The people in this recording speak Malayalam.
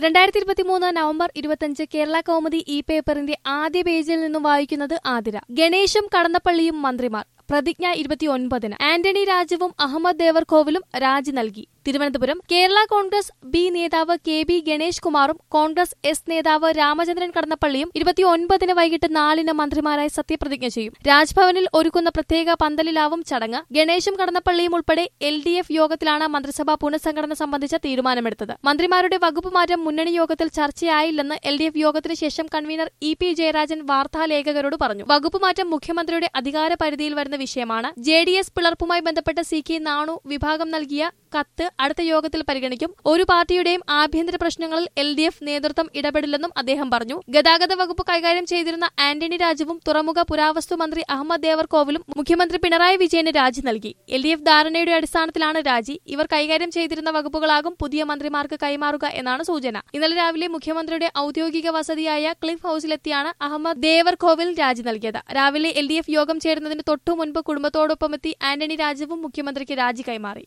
രണ്ടായിരത്തി ഇരുപത്തിമൂന്ന് നവംബർ ഇരുപത്തിയഞ്ച് കേരള കൗമുദി ഇ പേപ്പറിന്റെ ആദ്യ പേജിൽ നിന്നും വായിക്കുന്നത് ആതിര ഗണേശും കടന്നപ്പള്ളിയും മന്ത്രിമാർ പ്രതിജ്ഞ ഇരുപത്തിയൊൻപതിന് ആന്റണി രാജുവും അഹമ്മദ് ദേവർകോവിലും രാജി നൽകി തിരുവനന്തപുരം കേരള കോൺഗ്രസ് ബി നേതാവ് കെ ബി ഗണേഷ് കുമാറും കോൺഗ്രസ് എസ് നേതാവ് രാമചന്ദ്രൻ കടന്നപ്പള്ളിയും ഇരുപത്തിയൊൻപതിന് വൈകിട്ട് നാലിന് മന്ത്രിമാരായി സത്യപ്രതിജ്ഞ ചെയ്യും രാജ്ഭവനിൽ ഒരുക്കുന്ന പ്രത്യേക പന്തലിലാവും ചടങ്ങ് ഗണേശും കടന്നപ്പള്ളിയും ഉൾപ്പെടെ എൽ ഡി എഫ് യോഗത്തിലാണ് മന്ത്രിസഭാ പുനഃസംഘടന സംബന്ധിച്ച തീരുമാനമെടുത്തത് മന്ത്രിമാരുടെ വകുപ്പ് മാറ്റം മുന്നണി യോഗത്തിൽ ചർച്ചയായില്ലെന്ന് എൽ ഡി എഫ് യോഗത്തിന് ശേഷം കൺവീനർ ഇ പി ജയരാജൻ വാർത്താലേഖകരോട് പറഞ്ഞു വകുപ്പ് മാറ്റം മുഖ്യമന്ത്രിയുടെ അധികാര പരിധിയിൽ വരുന്ന വിഷയമാണ് ജെ ഡി എസ് പിളർപ്പുമായി ബന്ധപ്പെട്ട് സി കെ നാണു വിഭാഗം നൽകിയ കത്ത് അടുത്ത യോഗത്തിൽ പരിഗണിക്കും ഒരു പാർട്ടിയുടെയും ആഭ്യന്തര പ്രശ്നങ്ങളിൽ എൽ ഡി എഫ് നേതൃത്വം ഇടപെടില്ലെന്നും അദ്ദേഹം പറഞ്ഞു ഗതാഗത വകുപ്പ് കൈകാര്യം ചെയ്തിരുന്ന ആന്റണി രാജുവും തുറമുഖ പുരാവസ്തു മന്ത്രി അഹമ്മദ് ദേവർകോവിലും മുഖ്യമന്ത്രി പിണറായി വിജയന് രാജി നൽകി എൽ ഡി എഫ് ധാരണയുടെ അടിസ്ഥാനത്തിലാണ് രാജി ഇവർ കൈകാര്യം ചെയ്തിരുന്ന വകുപ്പുകളാകും പുതിയ മന്ത്രിമാർക്ക് കൈമാറുക എന്നാണ് സൂചന ഇന്നലെ രാവിലെ മുഖ്യമന്ത്രിയുടെ ഔദ്യോഗിക വസതിയായ ക്ലിഫ് ഹൌസിലെത്തിയാണ് അഹമ്മദ് ദേവർകോവിൽ രാജി നൽകിയത് രാവിലെ എൽ ഡി എഫ് യോഗം ചേരുന്നതിന് തൊട്ടു മുൻപ് കുടുംബത്തോടൊപ്പമെത്തി ആന്റണി രാജുവും മുഖ്യമന്ത്രിക്ക് രാജി കൈമാറി